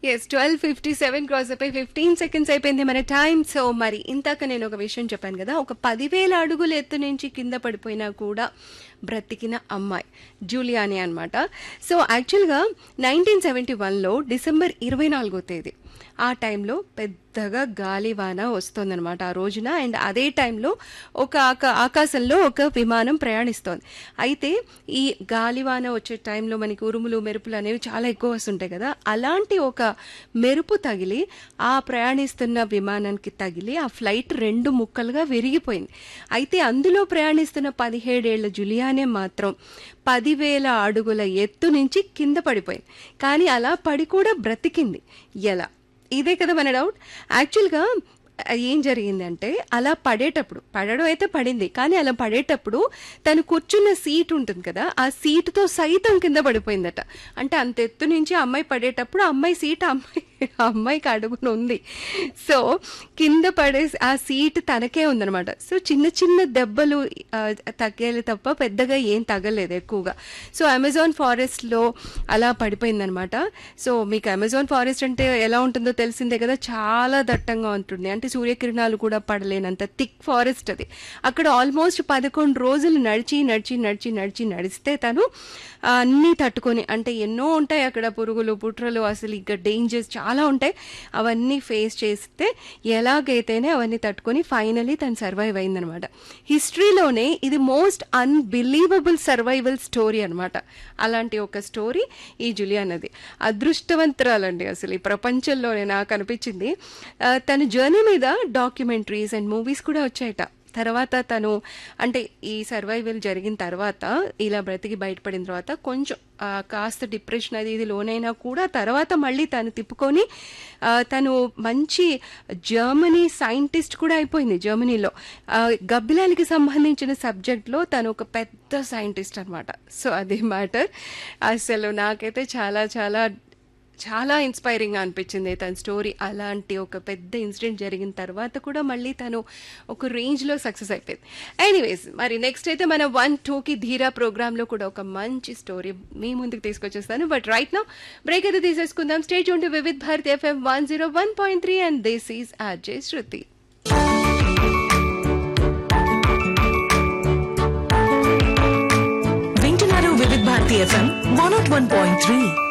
yes twelve fifty seven cross అయిపోయి fifteen seconds అయిపోయింది మన టైం సో మరి ఇంతాక నేను ఒక విషయం చెప్పాను కదా ఒక పదివేల అడుగుల ఎత్తు నుంచి కింద పడిపోయినా కూడా బ్రతికిన అమ్మాయి జూలియాని అనమాట సో యాక్చువల్గా నైన్టీన్ సెవెంటీ వన్లో డిసెంబర్ ఇరవై నాలుగో తేదీ ఆ టైంలో పెద్దగా గాలివాన వస్తుందన్నమాట ఆ రోజున అండ్ అదే టైంలో ఒక ఆకా ఆకాశంలో ఒక విమానం ప్రయాణిస్తోంది అయితే ఈ గాలివాన వచ్చే టైంలో మనకి ఉరుములు మెరుపులు అనేవి చాలా ఎక్కువ వస్తుంటాయి కదా అలాంటి ఒక మెరుపు తగిలి ఆ ప్రయాణిస్తున్న విమానానికి తగిలి ఆ ఫ్లైట్ రెండు ముక్కలుగా విరిగిపోయింది అయితే అందులో ప్రయాణిస్తున్న పదిహేడేళ్ల జులియానే మాత్రం పదివేల అడుగుల ఎత్తు నుంచి కింద పడిపోయింది కానీ అలా పడి కూడా బ్రతికింది ఎలా ఇదే కదా మన డౌట్ యాక్చువల్గా ఏం జరిగిందంటే అలా పడేటప్పుడు పడడం అయితే పడింది కానీ అలా పడేటప్పుడు తను కూర్చున్న సీట్ ఉంటుంది కదా ఆ సీటుతో సైతం కింద పడిపోయిందట అంటే అంత ఎత్తు నుంచి ఆ అమ్మాయి పడేటప్పుడు ఆ అమ్మాయి సీట్ ఆ అమ్మాయి ఆ అమ్మాయికి అడుగున ఉంది సో కింద పడే ఆ సీట్ తనకే ఉందనమాట సో చిన్న చిన్న దెబ్బలు ఆ, తగ్గేది తప్ప పెద్దగా ఏం తగలేదు ఎక్కువగా సో అమెజాన్ ఫారెస్ట్లో అలా పడిపోయిందనమాట సో మీకు అమెజాన్ ఫారెస్ట్ అంటే ఎలా ఉంటుందో తెలిసిందే కదా చాలా దట్టంగా ఉంటుంది అంటే సూర్యకిరణాలు కూడా పడలేనంత థిక్ ఫారెస్ట్ అది అక్కడ ఆల్మోస్ట్ పదకొండు రోజులు నడిచి నడిచి నడిచి నడిచి నడిస్తే తను ఆ, అన్నీ తట్టుకొని అంటే ఎన్నో ఉంటాయి అక్కడ పురుగులు పుట్రలు అసలు ఇక డేంజర్స్ చాలా ఉంటాయి అవన్నీ ఫేస్ చేస్తే ఎలాగైతేనే అవన్నీ తట్టుకొని ఫైనలీ తను సర్వైవ్ అయిందనమాట హిస్టరీలోనే ఇది మోస్ట్ అన్బిలీవబుల్ సర్వైవల్ స్టోరీ అనమాట అలాంటి ఒక స్టోరీ ఈ జులియన్ అది అదృష్టవంతురాలండి అసలు ఈ ప్రపంచంలోనే నాకు అనిపించింది ఆ, తన జర్నీ మీద డాక్యుమెంటరీస్ అండ్ మూవీస్ కూడా వచ్చాయట తర్వాత తను అంటే ఈ సర్వైవల్ జరిగిన తర్వాత ఇలా బ్రతికి బయటపడిన తర్వాత కొంచెం ఆ, కాస్త డిప్రెషన్ అది ఇది లోనైనా కూడా తర్వాత మళ్ళీ తను తిప్పుకొని ఆ, తను మంచి జర్మనీ సైంటిస్ట్ కూడా అయిపోయింది జర్మనీలో ఆ, గబ్బిలానికి సంబంధించిన సబ్జెక్ట్లో తను ఒక పెద్ద సైంటిస్ట్ అనమాట సో అది మ్యాటర్ అసలు నాకైతే చాలా చాలా చాలా ఇన్స్పైరింగ్ అనిపించింది తన స్టోరీ అలాంటి ఒక పెద్ద ఇన్సిడెంట్ జరిగిన తర్వాత కూడా మళ్ళీ తను ఒక రేంజ్లో సక్సెస్ అయిపోయింది ఎనీవేస్ మరి నెక్స్ట్ అయితే మన వన్ టూకి ధీరా ప్రోగ్రాంలో కూడా ఒక మంచి స్టోరీ మీ ముందుకు తీసుకొచ్చేస్తాను బట్ రైట్ నా బ్రేక్ అయితే తీసేసుకుందాం స్టేజ్ ఉంటే Vividh Bharati F M one zero one point three and this is R J Shruti వింటున్నారు Vividha Bharati F M one not one point three